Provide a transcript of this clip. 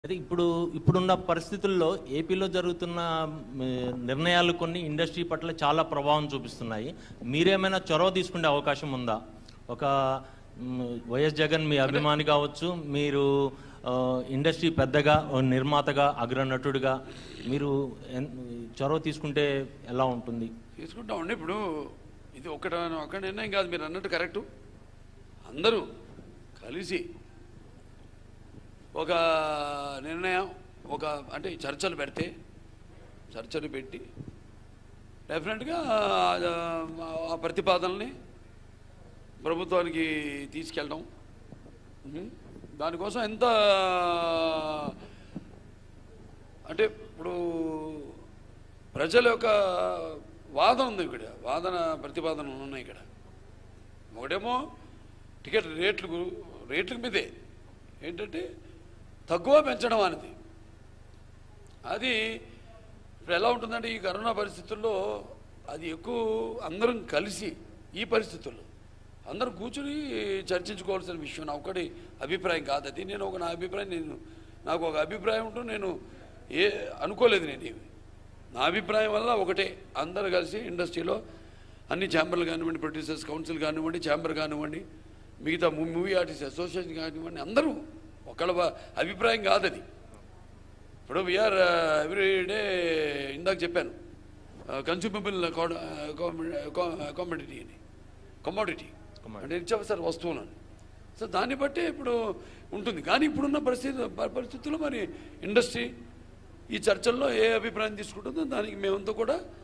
అయితే ఇప్పుడు ఇప్పుడున్న పరిస్థితుల్లో ఏపీలో జరుగుతున్న మ్, నిర్ణయాలు కొన్ని ఇండస్ట్రీ పట్ల చాలా ప్రభావం చూపిస్తున్నాయి మీరేమైనా చొరవ తీసుకునే అవకాశం ఉందా ఒక మ్, వైఎస్ జగన్ మీ అభిమాని కావచ్చు మీరు ఆ, ఇండస్ట్రీ పెద్దగా ఓ నిర్మాతగా అగ్రనటుడిగా మీరు ఎన్- చొరవ తీసుకుంటే ఎలా ఉంటుంది తీసుకుంటామండి ఇప్పుడు ఇది ఒకట ఒక నిర్ణయం కాదు మీరు అన్నట్టు కరెక్టు అందరూ కలిసి ఒక నిర్ణయం ఒక అంటే చర్చలు పెడితే చర్చలు పెట్టి డెఫినెట్గా ఆ- ఆ ప్రతిపాదనల్ని ప్రభుత్వానికి తీసుకెళ్ళడం ఉం? దానికోసం ఎంత అంటే ఇప్పుడు ప్రజల యొక్క వాదన ఉంది ఇక్కడ వాదన ప్రతిపాదన ఉన్నాయి ఇక్కడ ఒకటేమో టికెట్ రేట్లు రేట్ల మీదే ఏంటంటే తక్కువ పెంచడం అనేది అది ఇప్పుడు ఎలా ఉంటుందంటే ఈ కరోనా పరిస్థితుల్లో అది ఎక్కువ అందరం కలిసి ఈ పరిస్థితుల్లో అందరం కూర్చుని చర్చించుకోవాల్సిన విషయం నా ఒకటి అభిప్రాయం కాదు అది నేను ఒక నా అభిప్రాయం నేను నాకు ఒక అభిప్రాయం ఉంటూ నేను ఏ అనుకోలేదు నేను ఏమి నా అభిప్రాయం వల్ల ఒకటే అందరు కలిసి ఇండస్ట్రీలో అన్ని ఛాంబర్లు కానివ్వండి ప్రొడ్యూసర్స్ కౌన్సిల్ కానివ్వండి ఛాంబర్ కానివ్వండి మిగతా మూవీ ఆర్టిస్ట్ అసోసియేషన్ కానివ్వండి అందరూ ఒకళ్ళ వ- అభిప్రాయం కాదు అది ఇప్పుడు వీఆర్ ఎవ్రీ డే ఇందాక చెప్పాను కన్స్యూమబుల్ కామోడిటీ అని కమోడిటీ అంటే నిత్యావసర వస్తువులని సో దాన్ని బట్టి ఇప్పుడు ఉంటుంది కానీ ఇప్పుడున్న పరిస్థితి ప- పరిస్థితుల్లో మరి ఇండస్ట్రీ ఈ చర్చల్లో ఏ అభిప్రాయం తీసుకుంటుందో దానికి మేమంతా కూడా